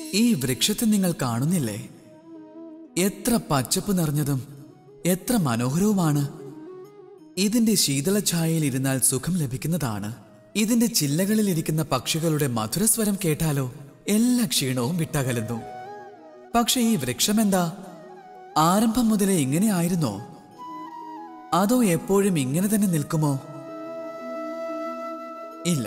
ഈ വൃക്ഷത്തെ നിങ്ങൾ കാണുന്നില്ലേ എത്ര പച്ചപ്പ് നിറഞ്ഞതും എത്ര മനോഹരവുമാണ് ഇതിന്റെ ശീതളഛായയിൽ ഇരുന്നാൽ സുഖം ലഭിക്കുന്നതാണ് ഇതിന്റെ ചില്ലകളിൽ ഇരിക്കുന്ന പക്ഷികളുടെ മധുരസ്വരം കേട്ടാലോ എല്ലാ ക്ഷീണവും വിട്ടകലുന്നു പക്ഷെ ഈ വൃക്ഷമെന്താ ആരംഭം മുതലേ ഇങ്ങനെ ആയിരുന്നോ അതോ എപ്പോഴും ഇങ്ങനെ തന്നെ നിൽക്കുമോ ഇല്ല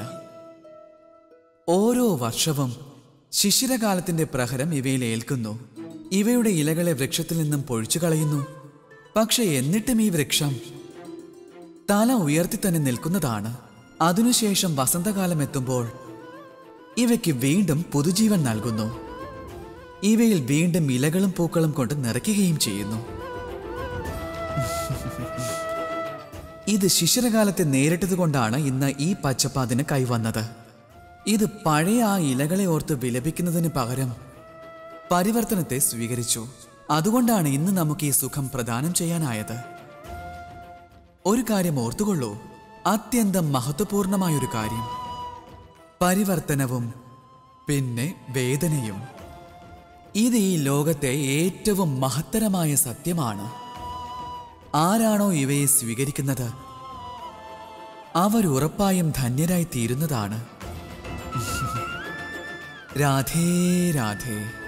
ഓരോ വർഷവും ശിശിരകാലത്തിന്റെ പ്രഹരം ഇവയിൽ ഏൽക്കുന്നു ഇവയുടെ ഇലകളെ വൃക്ഷത്തിൽ നിന്നും പൊഴിച്ചു കളയുന്നു പക്ഷെ എന്നിട്ടും ഈ വൃക്ഷം തല ഉയർത്തി തന്നെ നിൽക്കുന്നതാണ് അതിനുശേഷം വസന്തകാലം എത്തുമ്പോൾ ഇവയ്ക്ക് വീണ്ടും പുതുജീവൻ നൽകുന്നു ഇവയിൽ വീണ്ടും ഇലകളും പൂക്കളും കൊണ്ട് നിറയ്ക്കുകയും ചെയ്യുന്നു ഇത് ശിശിരകാലത്തെ നേരിട്ടതുകൊണ്ടാണ് ഇന്ന് ഈ പച്ചപ്പ് അതിന് കൈവന്നത് ഇത് പഴയ ആ ഇലകളെ ഓർത്ത് വിലപിക്കുന്നതിന് പകരം പരിവർത്തനത്തെ സ്വീകരിച്ചു അതുകൊണ്ടാണ് ഇന്ന് നമുക്ക് ഈ സുഖം പ്രദാനം ചെയ്യാനായത് ഒരു കാര്യം ഓർത്തുകൊള്ളൂ അത്യന്തം മഹത്വപൂർണമായൊരു കാര്യം പരിവർത്തനവും പിന്നെ വേദനയും ഇത് ഈ ലോകത്തെ ഏറ്റവും മഹത്തരമായ സത്യമാണ് ആരാണോ ഇവയെ സ്വീകരിക്കുന്നത് അവരുറപ്പായും ധന്യരായി തീരുന്നതാണ് രാധേ രാധേ